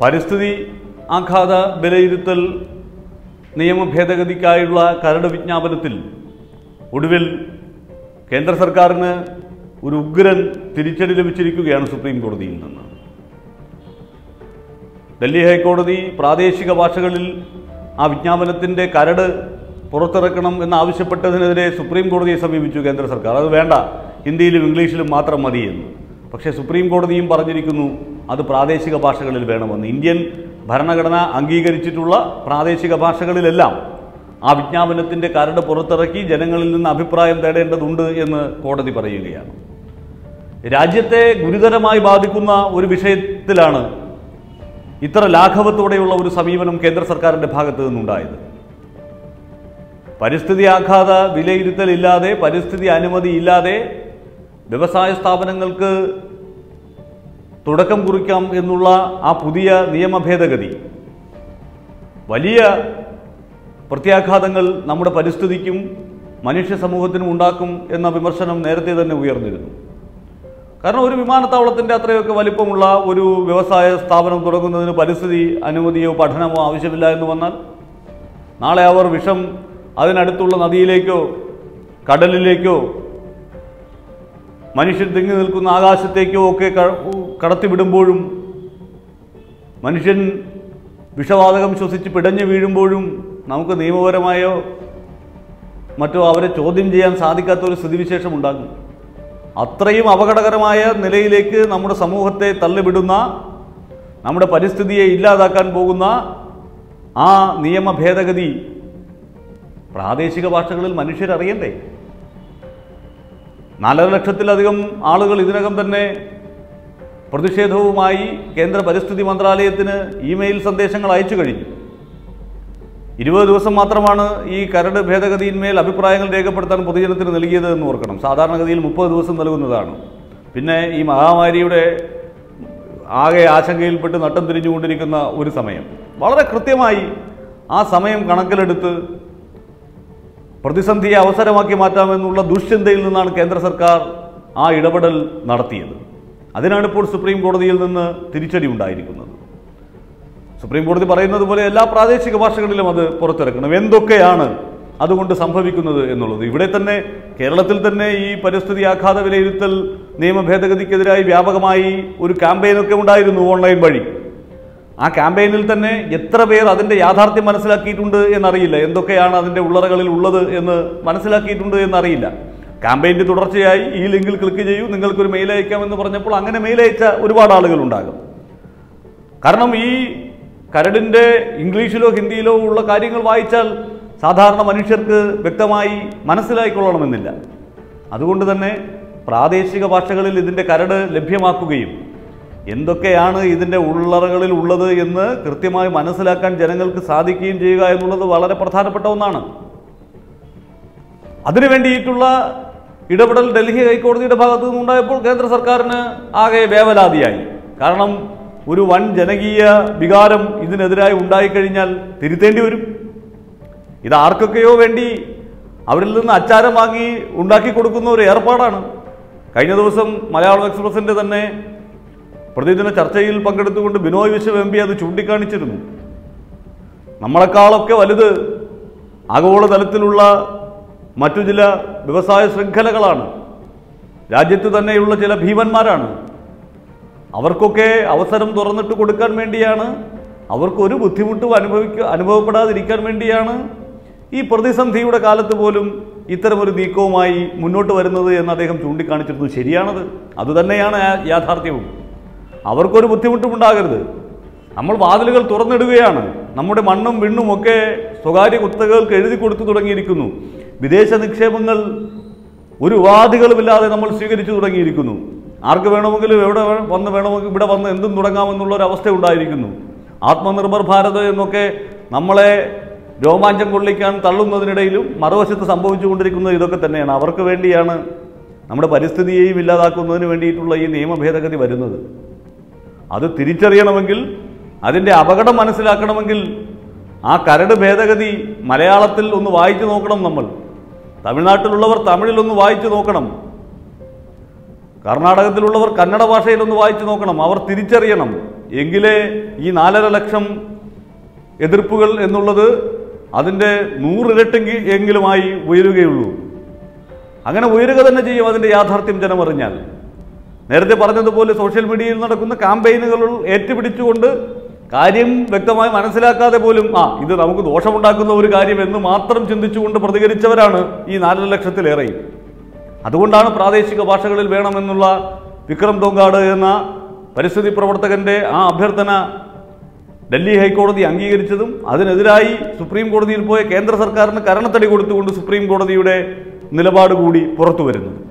പരിസ്ഥിതി ആഘാത വിലയിരുത്തൽ നിയമ ഭേദഗതിക്കായുള്ള കരട് വിജ്ഞാപനത്തിൽ ഒടുവിൽ കേന്ദ്ര സർക്കാരിന് ഒരു ഉഗ്രൻ തിരിച്ചടി ലഭിച്ചിരിക്കുകയാണ് സുപ്രീം കോടതിയിൽ നിന്ന് ഡൽഹി ഹൈക്കോടതി പ്രാദേശിക ഭാഷകളിൽ ആ വിജ്ഞാപനത്തിൻ്റെ കരട് പുറത്തിറക്കണം എന്നാവശ്യപ്പെട്ടതിനെതിരെ സുപ്രീം കോടതിയെ സമീപിച്ചു കേന്ദ്ര സർക്കാർ അത് വേണ്ട ഹിന്ദിയിലും ഇംഗ്ലീഷിലും മാത്രം മതി എന്ന് പക്ഷേ സുപ്രീം കോടതിയും പറഞ്ഞിരിക്കുന്നു അത് പ്രാദേശിക ഭാഷകളിൽ വേണമെന്ന് ഇന്ത്യൻ ഭരണഘടന അംഗീകരിച്ചിട്ടുള്ള പ്രാദേശിക ഭാഷകളിലെല്ലാം ആ വിജ്ഞാപനത്തിൻ്റെ കരട് പുറത്തിറക്കി ജനങ്ങളിൽ നിന്ന് അഭിപ്രായം തേടേണ്ടതുണ്ട് എന്ന് കോടതി പറയുകയാണ് രാജ്യത്തെ ഗുരുതരമായി ബാധിക്കുന്ന ഒരു വിഷയത്തിലാണ് ഇത്ര ലാഘവത്തോടെയുള്ള ഒരു സമീപനം കേന്ദ്ര സർക്കാരിൻ്റെ ഭാഗത്ത് നിന്നുണ്ടായത് പരിസ്ഥിതി ആഘാത വിലയിരുത്തലില്ലാതെ പരിസ്ഥിതി അനുമതി ഇല്ലാതെ വ്യവസായ സ്ഥാപനങ്ങൾക്ക് തുടക്കം കുറിക്കാം എന്നുള്ള ആ പുതിയ നിയമ ഭേദഗതി വലിയ പ്രത്യാഘാതങ്ങൾ നമ്മുടെ പരിസ്ഥിതിക്കും മനുഷ്യ സമൂഹത്തിനും ഉണ്ടാക്കും എന്ന വിമർശനം നേരത്തെ തന്നെ ഉയർന്നിരുന്നു കാരണം ഒരു വിമാനത്താവളത്തിൻ്റെ അത്രയൊക്കെ വലിപ്പമുള്ള ഒരു വ്യവസായ സ്ഥാപനം തുടങ്ങുന്നതിന് പരിസ്ഥിതി അനുമതിയോ പഠനമോ ആവശ്യമില്ല എന്ന് വന്നാൽ നാളെ അവർ വിഷം അതിനടുത്തുള്ള നദിയിലേക്കോ കടലിലേക്കോ മനുഷ്യൻ തിങ്ങി നിൽക്കുന്ന ആകാശത്തേക്കോ ഒക്കെ ക- കടത്തിവിടുമ്പോഴും മനുഷ്യൻ വിഷവാതകം ശ്വസിച്ച് പിടഞ്ഞു വീഴുമ്പോഴും നമുക്ക് നിയമപരമായോ മറ്റോ അവരെ ചോദ്യം ചെയ്യാൻ സാധിക്കാത്ത ഒരു സ്ഥിതിവിശേഷം ഉണ്ടാകും അത്രയും അപകടകരമായ നിലയിലേക്ക് നമ്മുടെ സമൂഹത്തെ തള്ളിവിടുന്ന നമ്മുടെ പരിസ്ഥിതിയെ ഇല്ലാതാക്കാൻ പോകുന്ന ആ നിയമ ഭേദഗതി പ്രാദേശിക ഭാഷകളിൽ മനുഷ്യരറിയണ്ടേ നാലര ലക്ഷത്തിലധികം ആളുകൾ ഇതിനകം തന്നെ പ്രതിഷേധവുമായി കേന്ദ്ര പരിസ്ഥിതി മന്ത്രാലയത്തിന് ഇമെയിൽ സന്ദേശങ്ങൾ അയച്ചു കഴിഞ്ഞു ഇരുപത് ദിവസം മാത്രമാണ് ഈ കരട് ഭേദഗതിയിന്മേൽ അഭിപ്രായങ്ങൾ രേഖപ്പെടുത്താൻ പൊതുജനത്തിന് നൽകിയത് എന്ന് ഓർക്കണം സാധാരണഗതിയിൽ മുപ്പത് ദിവസം നൽകുന്നതാണ് പിന്നെ ഈ മഹാമാരിയുടെ ആകെ ആശങ്കയിൽപ്പെട്ട് നട്ടം തിരിഞ്ഞുകൊണ്ടിരിക്കുന്ന ഒരു സമയം വളരെ കൃത്യമായി ആ സമയം കണക്കിലെടുത്ത് പ്രതിസന്ധിയെ അവസരമാക്കി മാറ്റാമെന്നുള്ള ദുശ്ചിന്തയിൽ നിന്നാണ് കേന്ദ്ര സർക്കാർ ആ ഇടപെടൽ നടത്തിയത് അതിനാണ് ഇപ്പോൾ സുപ്രീം കോടതിയിൽ നിന്ന് തിരിച്ചടി ഉണ്ടായിരിക്കുന്നത് സുപ്രീം കോടതി പറയുന്നത് പോലെ എല്ലാ പ്രാദേശിക ഭാഷകളിലും അത് പുറത്തിറക്കണം എന്തൊക്കെയാണ് അതുകൊണ്ട് സംഭവിക്കുന്നത് എന്നുള്ളത് ഇവിടെ തന്നെ കേരളത്തിൽ തന്നെ ഈ പരിസ്ഥിതി ആഘാത വിലയിരുത്തൽ നിയമ ഭേദഗതിക്കെതിരായി വ്യാപകമായി ഒരു ക്യാമ്പയിനൊക്കെ ഉണ്ടായിരുന്നു ഓൺലൈൻ വഴി ആ ക്യാമ്പയിനിൽ തന്നെ എത്ര പേർ അതിൻ്റെ യാഥാർത്ഥ്യം മനസ്സിലാക്കിയിട്ടുണ്ട് എന്നറിയില്ല എന്തൊക്കെയാണ് അതിൻ്റെ ഉള്ളറകളിൽ ഉള്ളത് എന്ന് മനസ്സിലാക്കിയിട്ടുണ്ട് എന്നറിയില്ല ക്യാമ്പയിൻ്റെ തുടർച്ചയായി ഈ ലിങ്കിൽ ക്ലിക്ക് ചെയ്യൂ നിങ്ങൾക്കൊരു മെയിൽ അയക്കാമെന്ന് പറഞ്ഞപ്പോൾ അങ്ങനെ മെയിൽ അയച്ച ഒരുപാട് ആളുകൾ ഉണ്ടാകും കാരണം ഈ കരടിൻ്റെ ഇംഗ്ലീഷിലോ ഹിന്ദിയിലോ ഉള്ള കാര്യങ്ങൾ വായിച്ചാൽ സാധാരണ മനുഷ്യർക്ക് വ്യക്തമായി മനസ്സിലായിക്കൊള്ളണമെന്നില്ല അതുകൊണ്ട് തന്നെ പ്രാദേശിക ഭാഷകളിൽ ഇതിൻ്റെ കരട് ലഭ്യമാക്കുകയും എന്തൊക്കെയാണ് ഇതിൻ്റെ ഉള്ളറകളിൽ ഉള്ളത് എന്ന് കൃത്യമായി മനസ്സിലാക്കാൻ ജനങ്ങൾക്ക് സാധിക്കുകയും ചെയ്യുക എന്നുള്ളത് വളരെ പ്രധാനപ്പെട്ട ഒന്നാണ് അതിനു വേണ്ടിയിട്ടുള്ള ഇടപെടൽ ഡൽഹി ഹൈക്കോടതിയുടെ ഭാഗത്തു നിന്നുണ്ടായപ്പോൾ കേന്ദ്ര സർക്കാരിന് ആകെ വേവലാതിയായി കാരണം ഒരു വൻ ജനകീയ വികാരം ഇതിനെതിരായി ഉണ്ടായിക്കഴിഞ്ഞാൽ തിരുത്തേണ്ടി വരും ഇത് ആർക്കൊക്കെയോ വേണ്ടി അവരിൽ നിന്ന് അച്ചാരം വാങ്ങി ഉണ്ടാക്കി കൊടുക്കുന്ന ഒരു ഏർപ്പാടാണ് കഴിഞ്ഞ ദിവസം മലയാളം എക്സ്പ്രസിൻ്റെ തന്നെ പ്രതിദിന ചർച്ചയിൽ പങ്കെടുത്തുകൊണ്ട് ബിനോയ് വിശ്വം എം പി അത് ചൂണ്ടിക്കാണിച്ചിരുന്നു നമ്മളെക്കാളൊക്കെ വലുത് ആഗോളതലത്തിലുള്ള മറ്റു ചില വ്യവസായ ശൃംഖലകളാണ് രാജ്യത്ത് തന്നെയുള്ള ചില ഭീമന്മാരാണ് അവർക്കൊക്കെ അവസരം തുറന്നിട്ട് കൊടുക്കാൻ വേണ്ടിയാണ് അവർക്കൊരു ബുദ്ധിമുട്ടും അനുഭവിക്ക അനുഭവപ്പെടാതിരിക്കാൻ വേണ്ടിയാണ് ഈ പ്രതിസന്ധിയുടെ കാലത്ത് പോലും ഇത്തരമൊരു നീക്കവുമായി മുന്നോട്ട് വരുന്നത് എന്ന് അദ്ദേഹം ചൂണ്ടിക്കാണിച്ചിരുന്നു ശരിയാണത് അതുതന്നെയാണ് യാ- യാഥാർത്ഥ്യവും അവർക്കൊരു ബുദ്ധിമുട്ടും ഉണ്ടാകരുത് നമ്മൾ വാതിലുകൾ തുറന്നിടുകയാണ് നമ്മുടെ മണ്ണും വിണ്ണും ഒക്കെ സ്വകാര്യ കുത്തകകൾക്ക് എഴുതി കൊടുത്തു തുടങ്ങിയിരിക്കുന്നു വിദേശ നിക്ഷേപങ്ങൾ ഒരു ഉപാധികളുമില്ലാതെ നമ്മൾ സ്വീകരിച്ചു തുടങ്ങിയിരിക്കുന്നു ആർക്ക് വേണമെങ്കിലും എവിടെ വേ- വന്ന് വേണമെങ്കിൽ ഇവിടെ വന്ന് എന്തും തുടങ്ങാമെന്നുള്ള ഒരു അവസ്ഥ ഉണ്ടായിരിക്കുന്നു ആത്മനിർഭർ ഭാരത് എന്നൊക്കെ നമ്മളെ രോമാഞ്ചം കൊള്ളിക്കാൻ തള്ളുന്നതിനിടയിലും മറുവശത്ത് സംഭവിച്ചുകൊണ്ടിരിക്കുന്നത് ഇതൊക്കെ തന്നെയാണ് അവർക്ക് വേണ്ടിയാണ് നമ്മുടെ പരിസ്ഥിതിയെയും ഇല്ലാതാക്കുന്നതിന് വേണ്ടിയിട്ടുള്ള ഈ നിയമ ഭേദഗതി വരുന്നത് അത് തിരിച്ചറിയണമെങ്കിൽ അതിൻ്റെ അപകടം മനസ്സിലാക്കണമെങ്കിൽ ആ കരട് ഭേദഗതി മലയാളത്തിൽ ഒന്ന് വായിച്ചു നോക്കണം നമ്മൾ തമിഴ്നാട്ടിലുള്ളവർ തമിഴിലൊന്ന് വായിച്ചു നോക്കണം കർണാടകത്തിലുള്ളവർ കന്നഡ ഭാഷയിലൊന്ന് വായിച്ചു നോക്കണം അവർ തിരിച്ചറിയണം എങ്കിലേ ഈ നാലര ലക്ഷം എതിർപ്പുകൾ എന്നുള്ളത് അതിൻ്റെ നൂറിരട്ടെങ്കിൽ എങ്കിലുമായി ഉയരുകയുള്ളൂ അങ്ങനെ ഉയരുക തന്നെ ചെയ്യും അതിൻ്റെ യാഥാർത്ഥ്യം ജനമറിഞ്ഞാൽ നേരത്തെ പറഞ്ഞതുപോലെ സോഷ്യൽ മീഡിയയിൽ നടക്കുന്ന ക്യാമ്പയിനുകൾ ഏറ്റുപിടിച്ചുകൊണ്ട് കാര്യം വ്യക്തമായി മനസ്സിലാക്കാതെ പോലും ആ ഇത് നമുക്ക് ദോഷമുണ്ടാക്കുന്ന ഒരു കാര്യം എന്ന് മാത്രം ചിന്തിച്ചുകൊണ്ട് പ്രതികരിച്ചവരാണ് ഈ നാലര ലക്ഷത്തിലേറെയും അതുകൊണ്ടാണ് പ്രാദേശിക ഭാഷകളിൽ വേണമെന്നുള്ള വിക്രം തോങ്കാട് എന്ന പരിസ്ഥിതി പ്രവർത്തകന്റെ ആ അഭ്യർത്ഥന ഡൽഹി ഹൈക്കോടതി അംഗീകരിച്ചതും അതിനെതിരായി സുപ്രീം കോടതിയിൽ പോയ കേന്ദ്ര സർക്കാരിന് കരണത്തടി കൊടുത്തുകൊണ്ട് സുപ്രീം കോടതിയുടെ നിലപാട് കൂടി പുറത്തു വരുന്നത്